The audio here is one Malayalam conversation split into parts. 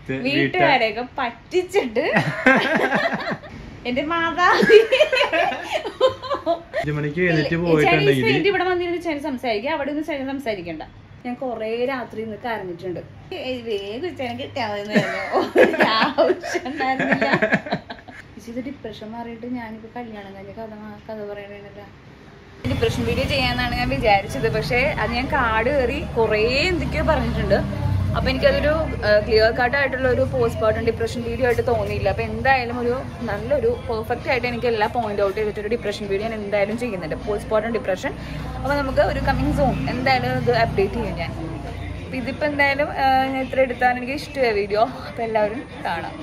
തെ- വീട്ടുകാരെയൊക്കെ പറ്റിച്ചിട്ട് എന്റെ മാതാവി അഞ്ചു മണിക്ക് എഴുന്നേറ്റ് ചൈനീസ് പോയിട്ടുണ്ടെങ്കിൽ ഫ്രണ്ട് ഇവിടെ വന്നിരുന്ന് ചൈന സംസാരിക്കുക അവിടെ നിന്ന് ചൈന സംസാരിക്കണ്ട ഞാൻ കൊറേ രാത്രി നിന്ന് കരഞ്ഞിട്ടുണ്ട് ഏയ് വേഗം ചൈന കിട്ടിയാൽ മതി ആവശ്യം ഉണ്ടായിരുന്നില്ല പക്ഷെ ഇത് ഡിപ്രഷൻ മാറിയിട്ട് ഞാനിപ്പോ കല്യാണം കഴിഞ്ഞ കഥ മാ- കഥ പറയണില്ല ഡിപ്രഷൻ വീഡിയോ ചെയ്യാന്നാണ് ഞാൻ വിചാരിച്ചത് പക്ഷെ അത് ഞാൻ കാട് കയറി കുറേ എന്തൊക്കെയോ പറഞ്ഞിട്ടുണ്ട് അപ്പൊ എനിക്കതൊരു ക്ലിയർ കട്ട് ആയിട്ടുള്ള ഒരു പോസ്റ്റ് പാർട്ടം ഡിപ്രഷൻ വീഡിയോ ആയിട്ട് തോന്നിയില്ല അപ്പൊ എന്തായാലും ഒരു നല്ലൊരു പെർഫെക്റ്റ് ആയിട്ട് എനിക്ക് എല്ലാ പോയിന്റ് ഔട്ട് ചെയ്തിട്ടൊരു ഡിപ്രഷൻ വീഡിയോ ഞാൻ എന്തായാലും ചെയ്യുന്നുണ്ട് പോസ്റ്റ് പാർട്ടം ഡിപ്രഷൻ അപ്പൊ നമുക്ക് ഒരു കമ്മിങ് സോൺ എന്തായാലും ഇത് അപ്ഡേറ്റ് ചെയ്യും ഞാൻ അപ്പൊ ഇതിപ്പോ എന്തായാലും ആ, ഞാൻ ഇത്ര എടുത്താൽ എനിക്ക് ഇഷ്ടമായ വീഡിയോ അപ്പൊ എല്ലാവരും കാണാം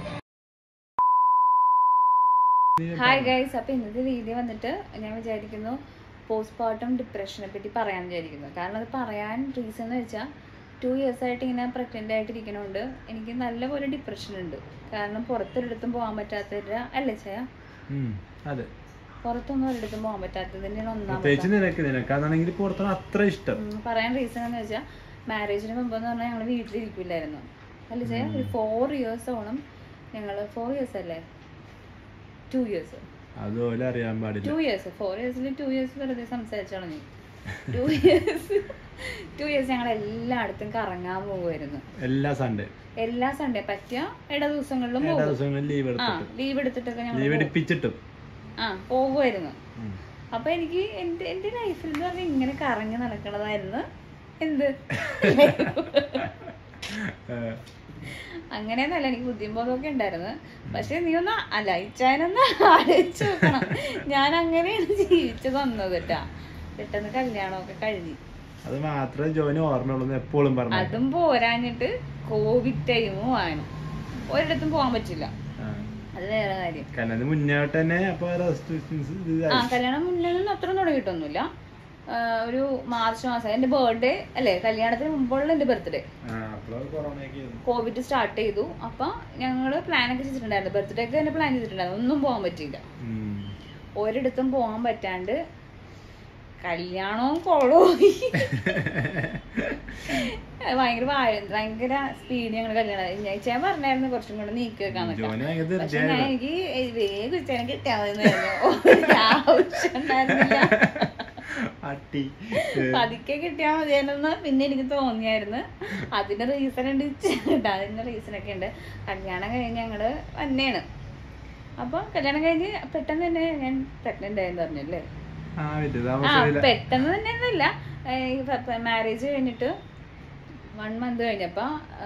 ഹായ് ഗൈസ് അപ്പൊ ഇന്നത്തെ വീഡിയോ വന്നിട്ട് ഞാൻ വിചാരിക്കുന്നു പോസ്റ്റ്മോർട്ടം ഡിപ്രഷനെ പറ്റി പറയാൻ വിചാരിക്കുന്നു കാരണം അത് പറയാൻ റീസൺ എന്ന് വെച്ചാൽ ടു ഇയേഴ്സ് ആയിട്ട് ഇങ്ങനെ പ്രഗ്നന്റ് ആയിട്ട് ഇരിക്കണോണ്ട് എനിക്ക് നല്ലപോലെ ഡിപ്രഷൻ ഉണ്ട് കാരണം പുറത്തൊരിടത്തും പോകാൻ പറ്റാത്തതിന്റെ അല്ലേ ചേ ഉം, അതെ പുറത്തൊന്നും ഒരിടത്തും പോകാൻ പറ്റാത്തതിന്റെ ഒന്നാമത്തെ പ്രത്യേകിച്ച് നിനക്ക് നിനക്കാണെങ്കിൽ പുറത്താണ് അത്ര ഇഷ്ടം ഉം, പറയാൻ റീസൺ എന്ന് വെച്ചാൽ മാരേജിന് മുമ്പ് എന്ന് പറഞ്ഞാൽ ഞങ്ങൾ വീട്ടിലിരിക്കില്ലായിരുന്നു അല്ലേ ചേ ഒരു ഫോർ ഇയേഴ്സോളം ഞങ്ങൾ ഫോർ ഇയേഴ്സ് അല്ലേ ടു ഇയേഴ്സ് അതുപോലെ അറിയാൻ പാടില്ല ടു ഇയേഴ്സ് ഫോർ ഇയേഴ്സിൽ ടു ഇയേഴ്സ് വെറുതെ സംസാരിച്ചു കളഞ്ഞു ടു ഇയേഴ്സ് ടു ഇയേഴ്സ് ഞങ്ങൾ എല്ലായിടത്തും കറങ്ങാൻ പോകുമായിരുന്നു എല്ലാ സൺഡേ എല്ലാ സൺഡേ പറ്റിയ ഇട ദിവസങ്ങളിലും എല്ലാ പോകും ദിവസങ്ങളിൽ ലീവ് ആ എടുത്തിട്ട് ലീവ് എടുത്തിട്ടൊക്കെ ഞങ്ങൾ ലീവ് എടുപ്പിച്ചിട്ടും ആ പോകുമായിരുന്നു ഉം. അപ്പൊ എനിക്ക് എന്റെ എന്റെ ലൈഫിൽ എന്ന് പറഞ്ഞാൽ ഇങ്ങനെ കറങ്ങി നടക്കണതായിരുന്നു എന്ത് ഏഹ്, അങ്ങനെയൊന്നല്ല എനിക്ക് ബുദ്ധിമുട്ടൊക്കെ ഉണ്ടായിരുന്നു പക്ഷെ നീ ഒന്ന് അലയിച്ചാനൊന്ന് ആലോചിച്ച് നോക്കണം ഞാൻ അങ്ങനെയാണ് ജീവിച്ചു തന്നത് കേട്ടാ പെട്ടെന്ന് കല്യാണമൊക്കെ കഴിഞ്ഞു അത് മാത്രമേ ജോയിന് ഓർമ്മയുള്ളൂ എപ്പോഴും പറഞ്ഞു അതും പോരാഞ്ഞിട്ട് കോവിഡ് ടൈമും ആണ് ഒരിടത്തും പോകാൻ പറ്റില്ല അത് വേറെ കാര്യം കല്യാണത്തിന് മുന്നേ ആയിട്ട് തന്നെ അപ്പൊ റെസ്ട്രിക്ഷൻസ് ആ കല്യാണം മുന്നിൽ നിന്ന് അത്ര തുടങ്ങിയിട്ടൊന്നുമില്ല ആ, ഒരു മാർച്ച് മാസം എന്റെ ബർത്ത്ഡേ അല്ലേ കല്യാണത്തിന് മുമ്പുള്ള എന്റെ ബർത്ത്ഡേ അപ്പോൾ കൊറോണയൊക്കെ കോവിഡ് സ്റ്റാർട്ട് ചെയ്തു അപ്പൊ ഞങ്ങള് പ്ലാൻ ഒക്കെ ചെയ്തിട്ടുണ്ടായിരുന്നു ബർത്ത്ഡേ ഒക്കെ തന്നെ പ്ലാൻ ചെയ്തിട്ടുണ്ടായിരുന്നു ഒന്നും പോകാൻ പറ്റിയില്ല ഒരിടത്തും പോകാൻ പറ്റാണ്ട് കല്യാണവും കോളവും ഭയങ്കര വായ- ഭയങ്കര സ്പീഡ് ഞങ്ങൾ കല്യാണം ഞാൻ ഞാൻ പറഞ്ഞായിരുന്നു കുറച്ചും കൂടെ നീക്കി വെക്കാന്നൊക്കെ ജോയിന് ഭയങ്കര പക്ഷെ ഞാൻ തീർച്ചയായും എനിക്ക് വേഗം ഉച്ചനെ കിട്ടാമെന്നായിരുന്നു ആവശ്യം ഉണ്ടായിരുന്നില്ല അട്ടി പതുക്കെ കിട്ടിയാൽ മതിയായിരുന്നു പിന്നെ എനിക്ക് തോന്നിയായിരുന്നു അതിന്റെ റീസൺ ഉണ്ട് കേട്ടോ അതിന്റെ റീസൺ ഒക്കെ ഉണ്ട് കല്യാണം കഴിഞ്ഞ് ഞങ്ങള് തന്നെയാണ് അപ്പൊ കല്യാണം കഴിഞ്ഞ് പെട്ടെന്ന് തന്നെ ഞാൻ പ്രഗ്നന്റ് ആയെന്ന് പറഞ്ഞല്ലേ ആ വലിയ ആ താമസമില്ല പെട്ടെന്ന് തന്നെ ഒന്നുമില്ല മാരേജ് കഴിഞ്ഞിട്ട് വൺ മന്ത് കഴിഞ്ഞപ്പോ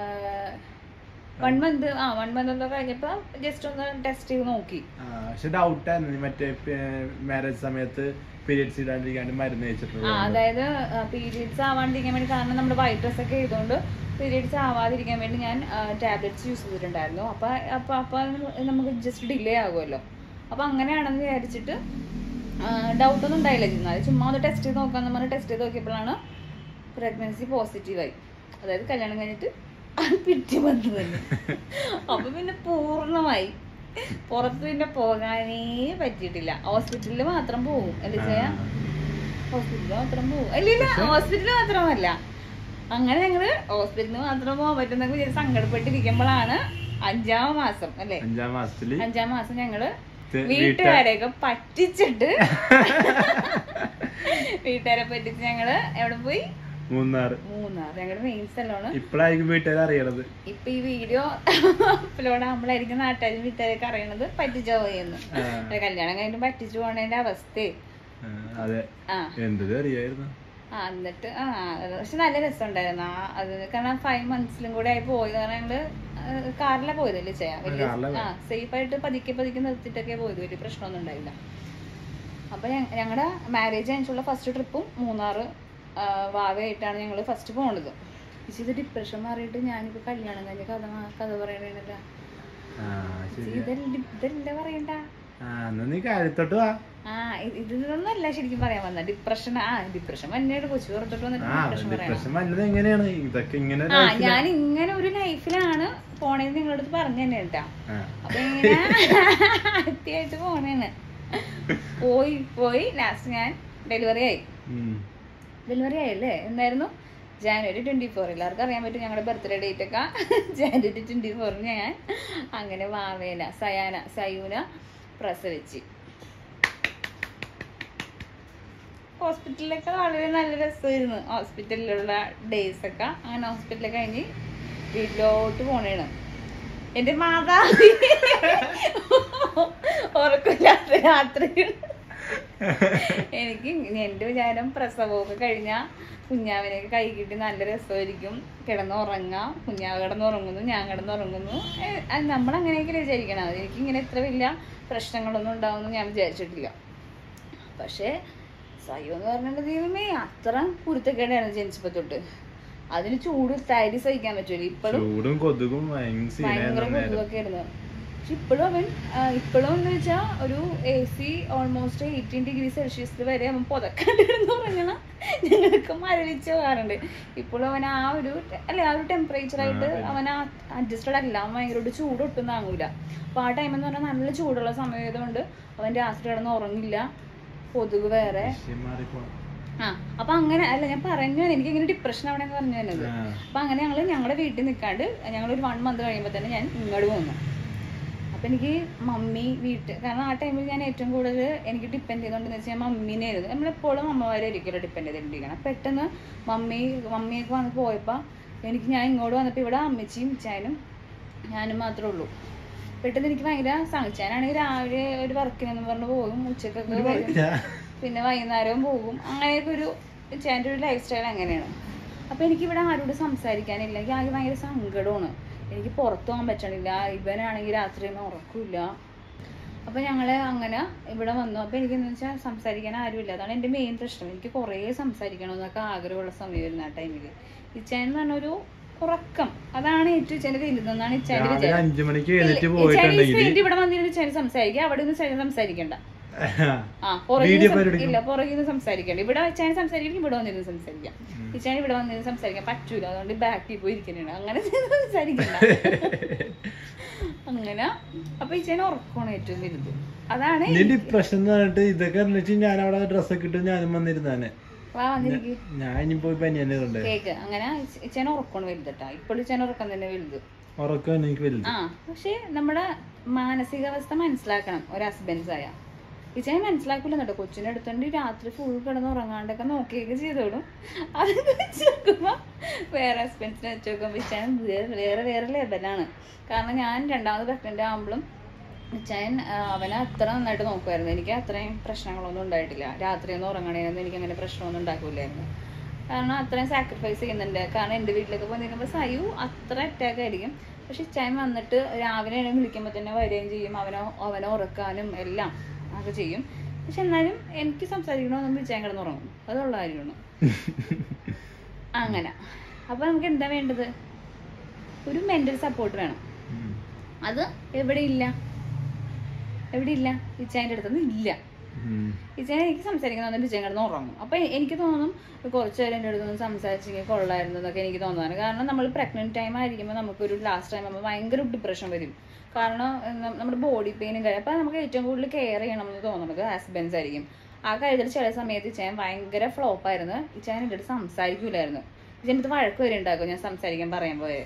വൺ മന്ത് ആ വൺ മന്ത് ഒക്കെ കഴിഞ്ഞപ്പോ ജസ്റ്റ് ഒന്ന് ടെസ്റ്റ് ചെയ്ത് നോക്കി ആ, പക്ഷെ ഡൗട്ടായിരുന്നു നീ മറ്റേ മാരേജ് സമയത്ത് പീരിയഡ്സ് ഇടാണ്ടിരിക്കാണ്ട് മരുന്ന് ആ കഴിച്ചിട്ടുള്ളത് അതായത് പീരിയഡ്സ് ആവാണ്ടിരിക്കാൻ വേണ്ടി കാരണം നമ്മുടെ വൈറ്റ് ഡ്രസ് ഒക്കെ ചെയ്തുകൊണ്ട് പീരിയഡ്സ് ആവാതിരിക്കാൻ വേണ്ടി ഞാൻ ടാബ്ലറ്റ്സ് യൂസ് ചെയ്തിട്ടുണ്ടായിരുന്നു അപ്പൊ അപ്പൊ അപ്പൊ അത് നമുക്ക് ജസ്റ്റ് ഡിലേ ആകുമല്ലോ അപ്പൊ അങ്ങനെയാണെന്ന് വിചാരിച്ചിട്ട് ഡൗട്ട് ഒന്നും ഉണ്ടായില്ല എന്നാൽ ചുമ്മാ ഒന്ന് ടെസ്റ്റ് ചെയ്ത് നോക്കാന്ന് പറഞ്ഞ് ടെസ്റ്റ് ചെയ്ത് നോക്കിയപ്പോഴാണ് പ്രഗ്നൻസി പോസിറ്റീവായി അതായത് കല്യാണം കഴിഞ്ഞിട്ട് പിറ്റി വന്നു തന്നെ അപ്പൊ പിന്നെ പൂർണ്ണമായി പുറത്ത് പിന്നെ പോകാനേ പറ്റിയിട്ടില്ല ഹോസ്പിറ്റലിൽ മാത്രം പോകും അല്ലേ ചെയ്യാ ഹോസ്പിറ്റലിൽ മാത്രം പോകും അല്ലില്ല ഹോസ്പിറ്റലിൽ മാത്രമല്ല അങ്ങനെ ഞങ്ങള് ഹോസ്പിറ്റലിൽ മാത്രം പോകാൻ പറ്റുന്നൊക്കെ വിചാരിച്ച് സങ്കടപ്പെട്ടിരിക്കുമ്പോഴാണ് അഞ്ചാം മാസം അല്ലേ അഞ്ചാം മാസത്തില് അഞ്ചാം മാസം ഞങ്ങള് തെ- വീട്ടുകാരെയൊക്കെ പറ്റിച്ചിട്ട് വീട്ടുകാരെ പറ്റിച്ച് ഞങ്ങള് എവിടെ പോയി മൂന്നാറ് മൂന്നാർ ഞങ്ങളുടെ മെയിൻ സ്ഥലമാണ് ഇപ്പഴായിരിക്കും വീട്ടുകാർ അറിയണത് ഇപ്പൊ ഈ വീഡിയോ അപ്ലോഡ് ആകുമ്പോഴായിരിക്കും നാട്ടുകാരും വീട്ടുകാരൊക്കെ അറിയണത് പറ്റിച്ചോ എന്ന് ആ, കല്യാണം കഴിഞ്ഞ് പറ്റിച്ചു പോണതിന്റെ അവസ്ഥയെ ആ, അതെ ആ എന്തത് അറിയായിരുന്നു ആ എന്നിട്ട് ആ അത് പക്ഷെ നല്ല രസമുണ്ടായിരുന്നു ആ അത് കാരണം ഫൈവ് മന്ത്സിലും കൂടെ ആയി പോയത് കാരണം ഞങ്ങള് കാറിലാണ് പോയതല്ലേ ചെയ്യാം വലിയ കാറിലാ ആ സേഫ് ആയിട്ട് പതുക്കെ പതുക്കെ നിർത്തിയിട്ടൊക്കെ പോയത് വലിയ പ്രശ്നമൊന്നും ഉണ്ടായില്ല അപ്പൊ ഞങ്ങളുടെ മാരേജ് കഴിഞ്ഞിട്ടുള്ള ഫസ്റ്റ് ട്രിപ്പും മൂന്നാറ് ആ, വാവയായിട്ടാണ് ഞങ്ങൾ ഫസ്റ്റ് പോണത് പക്ഷെ ഇത് ഡിപ്രഷൻ മാറിയിട്ട് ഞാനിപ്പോ കല്യാണം കഴിഞ്ഞ കഥ മാ- കഥ പറയണില്ല ആ ശരി ഇതല്ല ഇതല്ല പറയണ്ട ആ എന്നാ നീ കാര്യത്തോട്ട് വാ ആ ഇത് ഇതൊന്നല്ല ശരിക്കും പറയാൻ വന്ന ഡിപ്രഷൻ ആ ഡിപ്രഷൻ വന്നിട്ട് കൊച്ചു പുറത്തോട്ട് വന്നിട്ട് ആ ഡിപ്രഷൻ പറയണം ഡിപ്രഷൻ വന്നത് എങ്ങനെയാണ് ഇതൊക്കെ ഇങ്ങനെ ആ life ല്- ഞാൻ ഇങ്ങനെ ഒരു ലൈഫിലാണ് പോണേന്ന് നിങ്ങളുടെ അടുത്ത് പറഞ്ഞു തന്നെ കേട്ടാ ആ, അപ്പൊ ഇങ്ങനെ ആദ്യമായിട്ട് പോണേന്ന് പോയി പോയി ലാസ്റ്റ് ഞാൻ ഡെലിവറി ആയി ഉം. ഡെലിവറി ആയല്ലേ എന്തായിരുന്നു ജാനുവരി ട്വൻറ്റി ഫോർ എല്ലാവർക്കും അറിയാൻ പറ്റും ഞങ്ങളുടെ ബർത്ത്ഡേ ഡേറ്റ് ഒക്കെ ജാനുവരി ട്വൻറ്റി ഫോറിന് ഞാൻ അങ്ങനെ വാവേന സയാന സയൂന പ്രസവിച്ച് ഹോസ്പിറ്റലിലൊക്കെ വളരെ നല്ല രസമായിരുന്നു ഹോസ്പിറ്റലിലുള്ള ഡേയ്സ് ഒക്കെ അങ്ങനെ ഹോസ്പിറ്റലിൽ കഴിഞ്ഞ് വീട്ടിലോട്ട് പോണേണ് എന്റെ മാതാവി ഉറക്കമില്ലാത്ത രാത്രി എനിക്ക് എന്റെ വിചാരം പ്രസവമൊക്കെ കഴിഞ്ഞാൽ കുഞ്ഞാവിനെയൊക്കെ കൈ കിട്ടി നല്ല രസമായിരിക്കും കിടന്നുറങ്ങാം കുഞ്ഞാവ് കിടന്നുറങ്ങുന്നു ഞാൻ കിടന്നുറങ്ങുന്നു ഏഹ് അത് നമ്മളങ്ങനെയൊക്കെ വിചാരിക്കണം എനിക്ക് ഇങ്ങനെ ഇത്ര വലിയ പ്രശ്നങ്ങളൊന്നും ഉണ്ടാവുമെന്ന് ഞാൻ വിചാരിച്ചിട്ടില്ല പക്ഷേ സയ്യോ എന്ന് പറഞ്ഞിട്ട് ദൈവമേ അത്ര കുരുത്തക്കേടാണ് ജനിച്ചപ്പോ തൊട്ട് അതിന് ചൂട് തരി സഹിക്കാൻ പറ്റൂല ഇപ്പോഴും ചൂടും കൊതുകും ഭയങ്കര ഭയങ്കര സീനായിരുന്നു നേരം. കൊതുകൊക്കെ ആയിരുന്നു പക്ഷെ ഇപ്പോഴും അവൻ ആ, ഇപ്പോഴും എന്ന് വെച്ചാൽ ഒരു A C almost eighteen degree സെൽഷ്യസിൽ വരെ അവൻ പുതക്കണ്ടിരുന്നു പറഞ്ഞാൽ ഞങ്ങൾക്ക് മരവിച്ച് പോകാറുണ്ട് ഇപ്പോഴും അവൻ ആ ഒരു അല്ലെ ആ ഒരു ടെമ്പറേച്ചറായിട്ട് ആ, അവൻ അഡ്ജസ്റ്റഡ് അല്ല അവൻ ഭയങ്കരമായിട്ട് ചൂട് ഒട്ടും താങ്ങൂല അപ്പൊ ആ ടൈം എന്ന് പറഞ്ഞാൽ നല്ല ചൂടുള്ള സമയമായതുകൊണ്ട് അവൻ രാത്രി കിടന്ന് ഉറങ്ങില്ല കൊതുക് വേറെ വിഷയം മാറിപ്പോണം. ആ അപ്പൊ അങ്ങനെ അല്ല ഞാൻ പറഞ്ഞു എനിക്ക് ഇങ്ങനെ ഡിപ്രഷൻ അവിടെ പറഞ്ഞു തന്നത് ആ. അപ്പൊ അങ്ങനെ ഞങ്ങള് ഞങ്ങളുടെ വീട്ടിൽ നിൽക്കാണ്ട് ഞങ്ങൾ ഒരു വൺ മന്ത് കഴിയുമ്പോൾ തന്നെ ഞാൻ ഇങ്ങോട്ട് പോന്നു അപ്പൊ എനിക്ക് മമ്മി വീട്ട് കാരണം ആ ടൈമിൽ ഞാൻ ഏറ്റവും കൂടുതൽ എനിക്ക് ഡിപ്പെൻഡ് ചെയ്തോണ്ടെന്ന് വെച്ചാൽ മമ്മീനെ ആയിരുന്നു നമ്മളെപ്പോഴും അമ്മമാരായിരിക്കുമല്ലോ ഡിപ്പെൻഡ് ചെയ്തിട്ടിരിക്കണം പെട്ടെന്ന് മമ്മി മമ്മിയൊക്കെ വന്ന് പോയപ്പോൾ എനിക്ക് ഞാൻ ഇങ്ങോട്ട് വന്നപ്പോൾ ഇവിടെ അമ്മച്ചിയും ചാനും ഞാനും മാത്രമേ ഉള്ളൂ പെട്ടെന്ന് എനിക്ക് ഭയങ്കര സഹിച്ചാനാണെങ്കിൽ രാവിലെ ഒരു വർക്കിനെന്ന് പറഞ്ഞ് പോകും ഉച്ചക്കൊക്കെ ഒരു വരും വർക്കിനാ? പിന്നെ വൈകുന്നേരവും പോകും അങ്ങനെയൊക്കെ ഒരു ചേൻ്റെ ഒരു ലൈഫ് സ്റ്റൈൽ അങ്ങനെയാണ് അപ്പൊ എനിക്ക് ഇവിടെ ആരോട് സംസാരിക്കാനില്ല എനിക്ക് ആകെ ഭയങ്കര സങ്കടമാണ് എനിക്ക് പുറത്തു പോകാൻ പറ്റണില്ല ഇവനാണെങ്കിൽ രാത്രി ഒന്നും ഉറക്കില്ല അപ്പൊ ഞങ്ങള് അങ്ങനെ ഇവിടെ വന്നു അപ്പൊ എനിക്ക് എന്ന് വെച്ചാൽ സംസാരിക്കാൻ ആരുമില്ല അതാണ് എന്റെ മെയിൻ പ്രശ്നം എനിക്ക് കുറേ സംസാരിക്കണമെന്നൊക്കെ ആഗ്രഹമുള്ള സമയമായിരുന്നു ആ ടൈമിൽ ഇച്ചാൻ എന്ന് പറഞ്ഞ ഒരു ഉറക്കം അതാണ് ഏറ്റവും ഇച്ചാൻ്റെ കയ്യിലെന്നാണ് ഇച്ചാൻ്റെ രാവിലെ വിചാരം അഞ്ചു മണിക്ക് ഇല്ല, എഴുന്നേറ്റ് ഇച്ചാൻ ഈ പോയിട്ടുണ്ടെങ്കിൽ സ്ക്രീനിൽ ഇവിടെ വന്നിരുന്ന് ഇച്ചാൻ സംസാരിക്കുക അവിടെ നിന്ന് ഇച്ചാൻ സംസാരിക്കണ്ട ആ വീഡിയോ പുറകിൽ പരിപാടി ഇല്ല പുറകിൽ നിന്ന് സംസാരിക്കണ്ട ഇവിടെ വെച്ചാൽ സംസാരിക്കണം ഇവിടെ വന്നിരുന്ന് സംസാരിക്കാം ഇച്ചാൻ ഇവിടെ വന്നിരുന്ന് സംസാരിക്കാൻ പറ്റൂല അതുകൊണ്ട് ബാക്കിൽ പോയി ഇരിക്കുന്നുണ്ട് അങ്ങനെ സംസാരിക്കണ്ട അങ്ങനെ അപ്പൊ ഇച്ചാൻ ഉറക്കമാണ് ഏറ്റവും വലുത് അതാണ് നീ ഡിപ്രഷൻ എന്ന് പറഞ്ഞിട്ട് ഇതൊക്കെ എന്ന് വെച്ചാൽ ഞാൻ അവിടെ ഡ്രസ്സൊക്കെ ഇട്ട് ഞാനും വന്നിരുന്നാനെ വാ വന്നിരിക്കും ഞാൻ ഇനിയിപ്പോ പനിയന്നെ ഉണ്ട് കേക്ക് അങ്ങനെ ഇച്ചാൻ ഉറക്കമാണ് വലുത് കേട്ടോ ഇപ്പോഴും ഇച്ചാൻ ഉറക്കം തന്നെ വലുത് ഉറക്കമാണ് എനിക്ക് വലുത് ആ പക്ഷെ നമ്മുടെ മാനസികാവസ്ഥ മനസ്സിലാക്കണം ഒരു ഹസ്ബൻഡ്സ് ആയ ഇച്ചാൻ മനസ്സിലാക്കില്ല കേട്ടോ കൊച്ചിനെ എടുത്തോണ്ട് രാത്രി ഫുൾ കിടന്ന് ഉറങ്ങാണ്ടൊക്കെ നോക്കിയൊക്കെ ചെയ്തോളും അതൊക്കെ വെച്ച് നോക്കുമ്പോ വേറെ ഹസ്ബൻഡ്സിനെ വെച്ച് നോക്കുമ്പോ ഇച്ചാൻ വേറെ വേറെ വേറെ ലെവലാണ് കാരണം ഞാൻ രണ്ടാമത് പ്രഗ്നന്റ് ആകുമ്പോഴും ഇച്ചാൻ ആ, അവനെ അത്ര നന്നായിട്ട് നോക്കുമായിരുന്നു എനിക്ക് അത്രയും പ്രശ്നങ്ങളൊന്നും ഉണ്ടായിട്ടില്ല രാത്രി ഒന്നും ഉറങ്ങണേനൊന്നും എനിക്ക് അങ്ങനെ പ്രശ്നമൊന്നും ഉണ്ടാക്കില്ലായിരുന്നു കാരണം അത്രയും സാക്രിഫൈസ് ചെയ്യുന്നുണ്ട് കാരണം എൻ്റെ വീട്ടിലൊക്കെ പോയി നിൽക്കുമ്പോൾ സയു അത്ര അറ്റാക്ക് ആയിരിക്കും പക്ഷെ ഇച്ചാൻ വന്നിട്ട് രാവിലെ എന്നെ വിളിക്കുമ്പോൾ തന്നെ വരികയും ചെയ്യും അവനോ അവനെ ഉറക്കാനും എല്ലാം ഒക്കെ ചെയ്യും പക്ഷെ എന്നാലും എനിക്ക് സംസാരിക്കണമെന്ന് ഇച്ചാൻ കിടന്നുറങ്ങും അതുള്ള കാര്യമാണ് അങ്ങനെ അപ്പൊ നമുക്ക് എന്താ വേണ്ടത് ഒരു മെന്റൽ സപ്പോർട്ട് വേണം ഉം. അത് എവിടെ ഇല്ല എവിടെ ഇല്ല ഇച്ചാൻ്റെ അടുത്തൊന്നും ഇല്ല ഉം. ഇച്ചാൻ എനിക്ക് സംസാരിക്കണം ഇച്ചാൻ കിടന്ന് ഉറങ്ങും അപ്പൊ എനിക്ക് തോന്നും കുറച്ച് നേരം എൻ്റെ അടുത്തൊന്ന് സംസാരിച്ചെങ്കിൽ കൊള്ളായിരുന്നു എന്നൊക്കെ എനിക്ക് തോന്നാറ് കാരണം നമ്മൾ പ്രഗ്നന്റ് ടൈം ആയിരിക്കുമ്പോൾ നമുക്കൊരു ലാസ്റ്റ് ടൈം ആകുമ്പോൾ ഭയങ്കര ഡിപ്രഷൻ വരും കാരണം ഏർ, നം- നമ്മുടെ ബോഡി പെയിനും കാര്യം അപ്പൊ നമുക്ക് ഏറ്റവും കൂടുതൽ കെയർ ചെയ്യണം എന്ന് തോന്നുന്നത് ഹസ്ബൻഡ്സ് ആയിരിക്കും ആ കാര്യത്തിൽ ചില സമയത്ത് ഇച്ചാൻ ഭയങ്കര ഫ്ലോപ്പ് ആയിരുന്നു ഇച്ചാൻ എൻ്റെ അടുത്ത് സംസാരിക്കൂലായിരുന്നു ഇച്ചാൻ്റെ അടുത്ത് വഴക്ക് വരെ ഉണ്ടാക്കും ഞാൻ സംസാരിക്കാൻ പറയാൻ പോയെ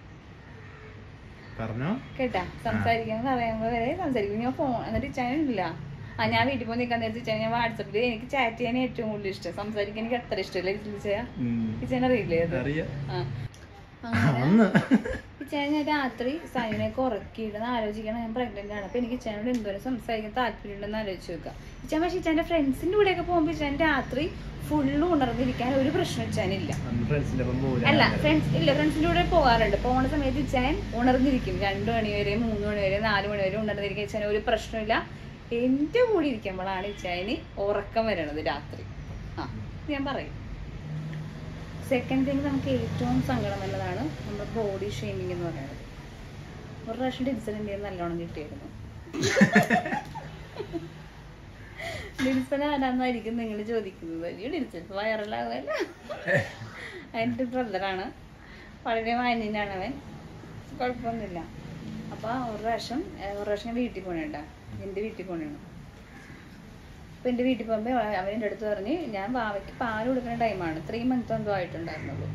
പറഞ്ഞോ കേട്ടാ സംസാരിക്കാൻ പറയുമ്പോൾ വരെ സംസാരിക്കും ഞാൻ ഫോൺ എന്നിട്ട് ഇല്ല ആ ഞാൻ വീട്ടിൽ പോയി നിൽക്കാൻ നേരത്തെ ഇച്ചാൻ ഞാൻ വാട്സപ്പിൽ എനിക്ക് ചാറ്റ് ചെയ്യാൻ ഏറ്റവും കൂടുതൽ ഇഷ്ടം സംസാരിക്കാൻ എനിക്ക് അത്ര ഇഷ്ടമില്ല ഇച്ചാ ഉം. ഇച്ചാൻ അറിയില്ലേ അത് അറിയാം ആ അങ്ങനെ അന്ന് ഇച്ചാൻ ഞാൻ രാത്രി സൈനൊക്കെ ഉറക്കിയിടുന്ന ആലോചിക്കണം ഞാൻ പ്രഗ്നന്റ് ആണ് അപ്പൊ എനിക്ക് ഇച്ചാനോട് എന്തോരം സംസാരിക്കാൻ താല്പര്യമുണ്ടെന്ന് ആലോചിച്ച് നോക്കാം ഇച്ചാൻ പക്ഷെ ഇച്ചാന്റെ ഫ്രണ്ട്സിന്റെ കൂടെയൊക്കെ പോകുമ്പോൾ ഇച്ചാൻ രാത്രി ഫുള്ള് ഉണർന്നിരിക്കാൻ ഒരു പ്രശ്നം ഇച്ചാനില്ല അന്ന് ഫ്രണ്ട്സിന്റെ ഒപ്പം അല്ല പോരാ ഫ്രണ്ട്സ് ഇല്ല ഫ്രണ്ട്സിന്റെ കൂടെ പോകാറുണ്ട് പോണ സമയത്ത് ഇച്ചാൻ ഉണർന്നിരിക്കും രണ്ടു മണി വരെ മൂന്ന് മണി വരെ നാല് മണി വരെ ഉണർന്നിരിക്കും ഇച്ചാൻ ഒരു പ്രശ്നമില്ല എന്റെ കൂടെ ഇരിക്കുമ്പോഴാണ് ഇച്ചാന് ഉറക്കം വരണത് രാത്രി ആ ഇത് ഞാൻ പറയും സെക്കൻഡ് തിങ് നമുക്ക് ഏറ്റവും സങ്കടം വന്നതാണ് നമ്മുടെ ബോഡി ഷെയ്മിങ് എന്ന് പറയുന്നത് ഒരു പ്രാവശ്യം ഡിൻസലിൻ്റെ നല്ലോണം കിട്ടിയിരുന്നു ഡിൻസൺ ആരാന്നായിരിക്കും നിങ്ങൾ ചോദിക്കുന്നത് അയ്യോ ഡിൻസൺ വൈറലാകുമല്ല എൻ്റെ ബ്രദറാണ് വളരെ മാന്യനാണ് അവൻ കുഴപ്പമൊന്നുമില്ല അപ്പോൾ ഒരു പ്രാവശ്യം ഏർ ഒരു പ്രാവശ്യം ഞാൻ വീട്ടിൽ പോണേട്ടാ എൻ്റെ വീട്ടിൽ പോണേണ് അപ്പോൾ എൻ്റെ വീട്ടിൽ പോകുമ്പോൾ അവൻ എൻ്റെ അടുത്ത് പറഞ്ഞ് ഞാൻ വാവയ്ക്ക് പാൽ കൊടുക്കുന്ന ടൈമാണ് ത്രീ മന്ത് എന്തോ ആയിട്ടുണ്ടായിരുന്നുള്ളൂ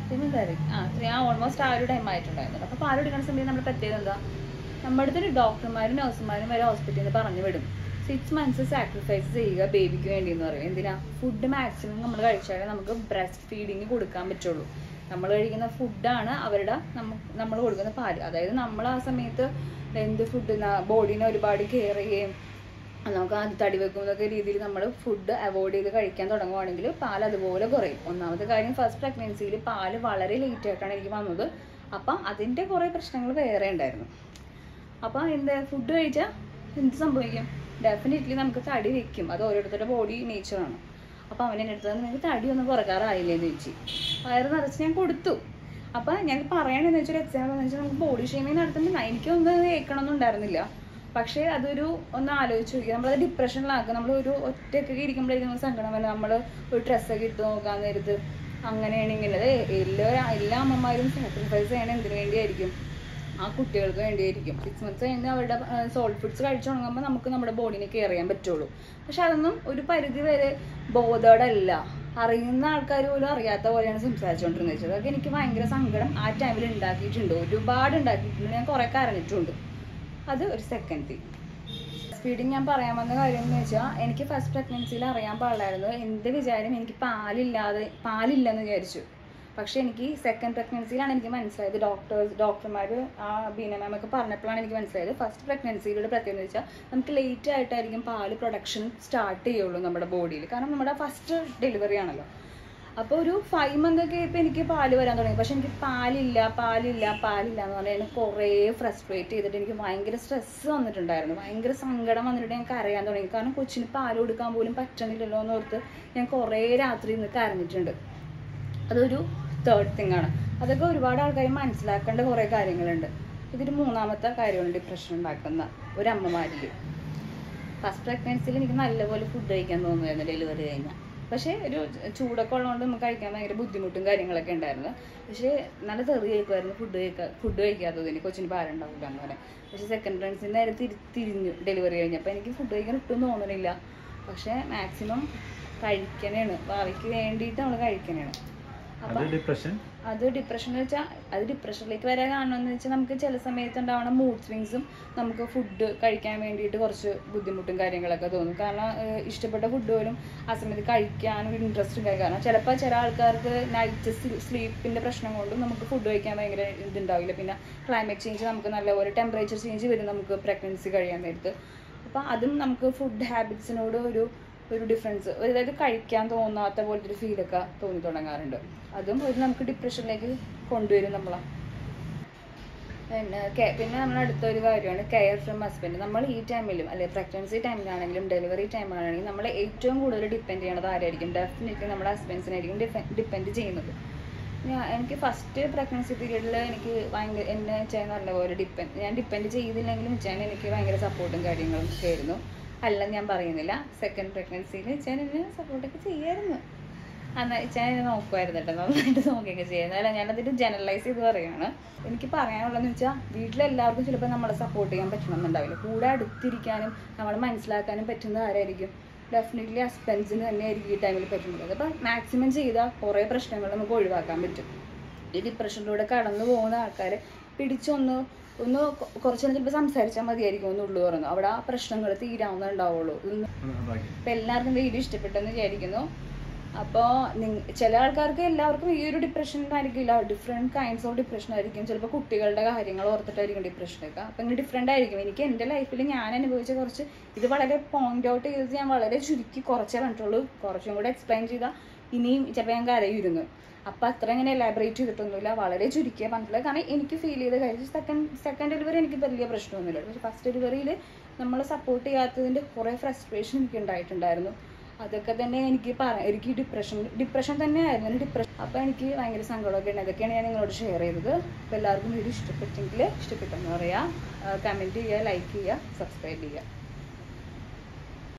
ഫെബ്രുവരി ആ ഞാൻ ഓൾമോസ്റ്റ് ആ ഒരു ടൈം ആയിട്ടുണ്ടായിരുന്നു അപ്പോൾ പാൽ കുടിക്കുന്ന സമയത്ത് നമ്മുടെ പ്രത്യേകത എന്താ നമ്മുടെ അടുത്തൊരു ഡോക്ടർമാരും നഴ്സുമാരും വരെ ഹോസ്പിറ്റലിൽ നിന്ന് പറഞ്ഞു വിടും സിക്സ് മന്ത്സ് സാക്രിഫൈസ് ചെയ്യുക ബേബിക്ക് വേണ്ടി എന്ന് പറയും എന്തിനാ ഫുഡ് മാക്സിമം നമ്മൾ കഴിച്ചാലേ നമുക്ക് ബ്രസ്റ്റ് ഫീഡിങ് കൊടുക്കാൻ പറ്റുള്ളൂ നമ്മൾ കഴിക്കുന്ന ഫുഡാണ് അവരുടെ നമ്മൾ കൊടുക്കുന്ന പാല് അതായത് നമ്മൾ ആ സമയത്ത് എന്ത് ഫുഡ് ബോഡീനെ ഒരുപാട് കെയർ ചെയ്യുകയും നമുക്ക് അത് തടി വെക്കും എന്നൊക്കെ രീതിയിൽ നമ്മൾ ഫുഡ് അവോയ്ഡ് ചെയ്ത് കഴിക്കാൻ തുടങ്ങുവാണെങ്കിൽ പാൽ അതുപോലെ കുറയും ഒന്നാമത്തെ കാര്യം ഫസ്റ്റ് പ്രഗ്നൻസിയിൽ പാല് വളരെ ലേറ്റ് ആയിട്ടാണ് എനിക്ക് വന്നത് അപ്പം അതിൻ്റെ കുറേ പ്രശ്നങ്ങൾ വേറെ ഉണ്ടായിരുന്നു അപ്പോൾ എന്ത് ഫുഡ് കഴിച്ചാൽ എന്ത് സംഭവിക്കും ഡെഫിനറ്റ്ലി നമുക്ക് തടി വെക്കും അത് ഓരോരുത്തരുടെ ബോഡി നേച്ചറാണ് അപ്പോൾ അവൻ എൻ്റെ അടുത്ത് നിങ്ങൾക്ക് തടി ഒന്നും കുറക്കാറായില്ലേ എന്ന് ചോദിച്ചു വയറ് നിറച്ച് ഞാൻ കൊടുത്തു അപ്പം ഞാൻ പറയണെന്ന് വെച്ചാൽ എക്സാമ്പിൾ എന്ന് വെച്ചാൽ നമുക്ക് ബോഡി ഷേമിങ് നടത്തുമ്പോൾ എനിക്കൊന്നും കേൾക്കണമെന്നും ഉണ്ടായിരുന്നില്ല പക്ഷേ അതൊരു ഒന്ന് ആലോചിച്ച് നോക്കി നമ്മളത് ഡിപ്രഷനിലാക്കുക നമ്മൾ ഒരു ഒറ്റയ്ക്കൊക്കെ ഇരിക്കുമ്പോഴേക്കും നമുക്ക് സങ്കടം വല്ല നമ്മൾ ഒരു ഡ്രസ്സൊക്കെ ഇട്ട് നോക്കാൻ നേരത്ത് അങ്ങനെയാണ് ഇങ്ങനെ എല്ലാ എല്ലാ അമ്മമാരും സാക്രിഫൈസ് ചെയ്യണത് എന്തിനു വേണ്ടിയായിരിക്കും ആ കുട്ടികൾക്ക് വേണ്ടിയായിരിക്കും സിക്സ് മന്ത്സ് കഴിഞ്ഞ് അവരുടെ സോൾട്ട് ഫുഡ്സ് കഴിച്ചു തുടങ്ങുമ്പോൾ നമുക്ക് നമ്മുടെ ബോഡിനെ കെയർ ചെയ്യാൻ പറ്റുള്ളൂ പക്ഷെ അതൊന്നും ഒരു പരിധി വരെ ബോധോടല്ല അറിയുന്ന ആൾക്കാർ പോലും അറിയാത്ത പോലെയാണ് സംസാരിച്ചുകൊണ്ടിരുന്നത് അതൊക്കെ എനിക്ക് ഭയങ്കര സങ്കടം ആ ടൈമിൽ ഉണ്ടാക്കിയിട്ടുണ്ട് ഒരുപാട് ഉണ്ടാക്കിയിട്ടുണ്ട് ഞാൻ കുറേ കരഞ്ഞിട്ടുണ്ട് അത് ഒരു സെക്കൻഡ് തിങ് സ്പീഡിങ് ഞാൻ പറയാൻ വന്ന കാര്യം എന്ന് വെച്ചാൽ എനിക്ക് ഫസ്റ്റ് പ്രഗ്നൻസിയിൽ അറിയാൻ പാടില്ലായിരുന്നു എൻ്റെ വിചാരം എനിക്ക് പാലില്ലാതെ പാലില്ലെന്ന് വിചാരിച്ചു പക്ഷേ എനിക്ക് സെക്കൻഡ് പ്രഗ്നൻസിയിലാണ് എനിക്ക് മനസ്സിലായത് ഡോക്ടേഴ്സ് ഡോക്ടർമാർ ആ ബീന മാം ഒക്കെ പറഞ്ഞപ്പോഴാണ് എനിക്ക് മനസ്സിലായത് ഫസ്റ്റ് പ്രഗ്നൻസിയിലൂടെ പ്രത്യേകത എന്ന് വെച്ചാൽ നമുക്ക് ലേറ്റ് ആയിട്ടായിരിക്കും പാല് പ്രൊഡക്ഷൻ സ്റ്റാർട്ട് ചെയ്യുള്ളൂ നമ്മുടെ ബോഡിയിൽ കാരണം നമ്മുടെ ഫസ്റ്റ് ഡെലിവറി ആണല്ലോ അപ്പോൾ ഒരു ഫൈവ് മന്ത് ഒക്കെ ഇപ്പം എനിക്ക് പാല് വരാൻ തുടങ്ങി പക്ഷെ എനിക്ക് പാലില്ല പാലില്ല പാലില്ല എന്ന് പറഞ്ഞാൽ എന്നെ കുറേ ഫ്രസ്ട്രേറ്റ് ചെയ്തിട്ട് എനിക്ക് ഭയങ്കര സ്ട്രെസ് വന്നിട്ടുണ്ടായിരുന്നു ഭയങ്കര സങ്കടം വന്നിട്ട് ഞാൻ കരയാൻ തുടങ്ങി കാരണം കൊച്ചിന് പാല് കൊടുക്കാൻ പോലും പറ്റണില്ലല്ലോ എന്ന് ഓർത്ത് ഞാൻ കുറേ രാത്രി ഇന്ന് കരഞ്ഞിട്ടുണ്ട് അതൊരു തേർഡ് തിങ് ആണ് അതൊക്കെ ഒരുപാട് ആൾക്കാർ മനസ്സിലാക്കേണ്ട കുറേ കാര്യങ്ങളുണ്ട് ഇതൊരു മൂന്നാമത്തെ കാര്യമാണ് ഡിപ്രഷൻ ഉണ്ടാക്കുന്ന ഒരു അമ്മമാരിൽ ഫസ്റ്റ് പ്രഗ്നൻസിയിൽ എനിക്ക് നല്ലപോലെ ഫുഡ് കഴിക്കാൻ തോന്നുമായിരുന്നു ഡെലിവറി കഴിഞ്ഞാൽ പക്ഷേ ഒരു ചൂടൊക്കെ ഉള്ളതുകൊണ്ട് നമുക്ക് കഴിക്കാൻ ഭയങ്കര ബുദ്ധിമുട്ടും കാര്യങ്ങളൊക്കെ ഉണ്ടായിരുന്നു പക്ഷേ നല്ല തെറി കഴിക്കുമായിരുന്നു ഫുഡ് കഴിക്കാൻ ഫുഡ് കഴിക്കാത്തതിന് കൊച്ചിന് പാലുണ്ടാവില്ല എന്ന് പറയാം പക്ഷേ സെക്കൻഡ് പ്രഗ്നൻസിന് നേരെ തിരി തിരിഞ്ഞു ഡെലിവറി കഴിഞ്ഞപ്പോൾ എനിക്ക് ഫുഡ് കഴിക്കാൻ ഒട്ടും തോന്നണില്ല പക്ഷേ മാക്സിമം കഴിക്കണേണ് ഭാവിക്ക് വേണ്ടിയിട്ട് നമ്മൾ കഴിക്കണേണ് അത് ഡിപ്രഷൻ അത് ഡിപ്രഷൻ എന്ന് വെച്ചാൽ അത് ഡിപ്രഷനിലേക്ക് വരാൻ കാരണം എന്ന് വെച്ചാൽ നമുക്ക് ചില സമയത്ത് ഉണ്ടാവുന്ന മൂഡ് സ്വിങ്സും നമുക്ക് ഫുഡ് കഴിക്കാൻ വേണ്ടിയിട്ട് കുറച്ച് ബുദ്ധിമുട്ടും കാര്യങ്ങളൊക്കെ തോന്നും കാരണം ഏഹ്, ഇഷ്ടപ്പെട്ട ഫുഡ് പോലും ആ സമയത്ത് കഴിക്കാൻ ഒരു ഇൻട്രസ്റ്റ് ഉണ്ടായി കാരണം ചിലപ്പോൾ ചില ആൾക്കാർക്ക് നൈറ്റ് സ്ലീപ്പിൻ്റെ പ്രശ്നം കൊണ്ടും നമുക്ക് ഫുഡ് കഴിക്കാൻ ഭയങ്കര ഇതുണ്ടാവില്ല പിന്നെ ക്ലൈമറ്റ് ചേഞ്ച് നമുക്ക് നല്ലപോലെ ടെമ്പറേച്ചർ ചേഞ്ച് വരും നമുക്ക് പ്രഗ്നൻസി കഴിയാൻ നേരത്ത് അപ്പോൾ അതും നമുക്ക് ഫുഡ് ഹാബിറ്റ്സിനോട് ഒരു ഒരു ഡിഫറൻസ് അതായത് കഴിക്കാൻ തോന്നാത്ത പോലത്തെ ഒരു ഫീലൊക്കെ തോന്നി തുടങ്ങാറുണ്ട് അതും ഒരു നമുക്ക് ഡിപ്രഷനിലേക്ക് കൊണ്ടുവരും നമ്മളെ പിന്നെ കെ- പിന്നെ നമ്മുടെ അടുത്ത ഒരു കാര്യമാണ് കെയർ ഫ്രം ഹസ്ബൻഡ് നമ്മൾ ഈ ടൈമിലും അല്ലെങ്കിൽ പ്രഗ്നൻസി ടൈമിലാണെങ്കിലും ഡെലിവറി ടൈമിലാണെങ്കിലും നമ്മൾ ഏറ്റവും കൂടുതൽ ഡിപ്പെൻഡ് ചെയ്യണത് ആരായിരിക്കും ഡെഫിനറ്റ്ലി നമ്മുടെ ഹസ്ബൻഡ്സിനായിരിക്കും ഡിപ്പെൻഡ് ചെയ്യുന്നത് ഞാൻ എനിക്ക് ഫസ്റ്റ് പ്രഗ്നൻസി പീരീഡിൽ എനിക്ക് ഭയങ്കര എന്നെ വെച്ചാൽ നല്ലപോലെ ഡിപ്പെൻഡ് ഞാൻ ഡിപ്പെൻഡ് ചെയ്തില്ലെങ്കിലും വെച്ചാൽ എനിക്ക് ഭയങ്കര സപ്പോർട്ടും കാര്യങ്ങളും ഒക്കെ ആയിരുന്നു അല്ല ഞാൻ പറയുന്നില്ല സെക്കൻഡ് പ്രഗ്നൻസിയിൽ വെച്ചാൽ എന്നെ സപ്പോർട്ടൊക്കെ ചെയ്യായിരുന്നു അന്ന് വെച്ചാൽ എന്നെ നോക്കുമായിരുന്നു കേട്ടോ നന്നായിട്ട് നോക്കിയൊക്കെ ചെയ്യുന്നത് അല്ല ഞാനതിട്ട് ജനറലൈസ് ചെയ്ത് പറയുകയാണ് എനിക്ക് പറയാനുള്ളതെന്ന് വെച്ചാൽ വീട്ടിലെല്ലാവർക്കും ചിലപ്പോൾ നമ്മളെ സപ്പോർട്ട് ചെയ്യാൻ പറ്റണമെന്നുണ്ടാവില്ല കൂടെ അടുത്തിരിക്കാനും നമ്മളെ മനസ്സിലാക്കാനും പറ്റുന്നത് ആരായിരിക്കും ഡെഫിനറ്റ്ലി ഹസ്ബൻഡ്സിന് തന്നെയായിരിക്കും ഈ ടൈമിൽ പറ്റുന്നത് അപ്പോൾ മാക്സിമം ചെയ്താൽ കുറേ പ്രശ്നങ്ങൾ നമുക്ക് ഒഴിവാക്കാൻ പറ്റും ഈ ഡിപ്രഷനിലൂടെ കടന്നു പോകുന്ന ആൾക്കാരെ പിടിച്ചൊന്ന് ഒന്ന് കൊ- കുറച്ച് നേരം ചിലപ്പോൾ സംസാരിച്ചാൽ മതിയായിരിക്കും ഒന്ന് ഉള്ളു തുറന്നു അവിടെ ആ പ്രശ്നങ്ങൾ തീരാവുന്നുണ്ടാവുള്ളൂ ഇതൊന്നും ഇപ്പം എല്ലാവർക്കും വീഡിയോ ഇഷ്ടപ്പെട്ടെന്ന് വിചാരിക്കുന്നു അപ്പോൾ ചില ആൾക്കാർക്ക് എല്ലാവർക്കും ഈ ഒരു ഡിപ്രഷൻ ആയിരിക്കില്ല ഡിഫറെൻറ്റ് കൈൻഡ്സ് ഓഫ് ഡിപ്രഷൻ ആയിരിക്കും ചിലപ്പോൾ കുട്ടികളുടെ കാര്യങ്ങൾ ഓർത്തിട്ടായിരിക്കും ഡിപ്രഷനൊക്കെ അപ്പം ഇങ്ങനെ ഡിഫറെൻ്റ് ആയിരിക്കും എനിക്ക് എൻ്റെ ലൈഫിൽ ഞാൻ അനുഭവിച്ച കുറച്ച് ഇത് വളരെ പോയിന്റ് ഔട്ട് ചെയ്തത് ഞാൻ വളരെ ചുരുക്കി കുറച്ചേ കണ്ടിട്ടുള്ളൂ കുറച്ചും കൂടെ എക്സ്പ്ലെയിൻ ചെയ്താൽ ഇനിയും ചിലപ്പോൾ ഞാൻ കരയിരുന്നു അപ്പം അത്ര ഇങ്ങനെ എലാബറേറ്റ് ചെയ്തിട്ടൊന്നുമില്ല വളരെ ചുരുക്കിയ പറഞ്ഞിട്ടുള്ളത് കാരണം എനിക്ക് ഫീൽ ചെയ്ത കാര്യം സെക്കൻഡ് സെക്കൻഡ് ഡെലിവറി എനിക്ക് വലിയ പ്രശ്നമൊന്നുമില്ല പക്ഷേ ഫസ്റ്റ് ഡെലിവറിയിൽ നമ്മൾ സപ്പോർട്ട് ചെയ്യാത്തതിൻ്റെ കുറേ ഫ്രസ്ട്രേഷൻ എനിക്ക് ഉണ്ടായിട്ടുണ്ടായിരുന്നു അതൊക്കെ തന്നെ എനിക്ക് പറ എനിക്ക് ഡിപ്രഷൻ ഡിപ്രഷൻ തന്നെയായിരുന്നു ഡിപ്രഷൻ അപ്പോൾ എനിക്ക് ഭയങ്കര സങ്കടമൊക്കെ ഉണ്ട് അതൊക്കെയാണ് ഞാൻ നിങ്ങളോട് ഷെയർ ചെയ്തത് അപ്പോൾ എല്ലാവർക്കും വീഡിയോ ഇഷ്ടപ്പെട്ടെങ്കിൽ ഇഷ്ടപ്പെട്ടെന്ന് പറയാം കമൻറ്റ് ചെയ്യുക ലൈക്ക് ചെയ്യുക സബ്സ്ക്രൈബ് ചെയ്യുക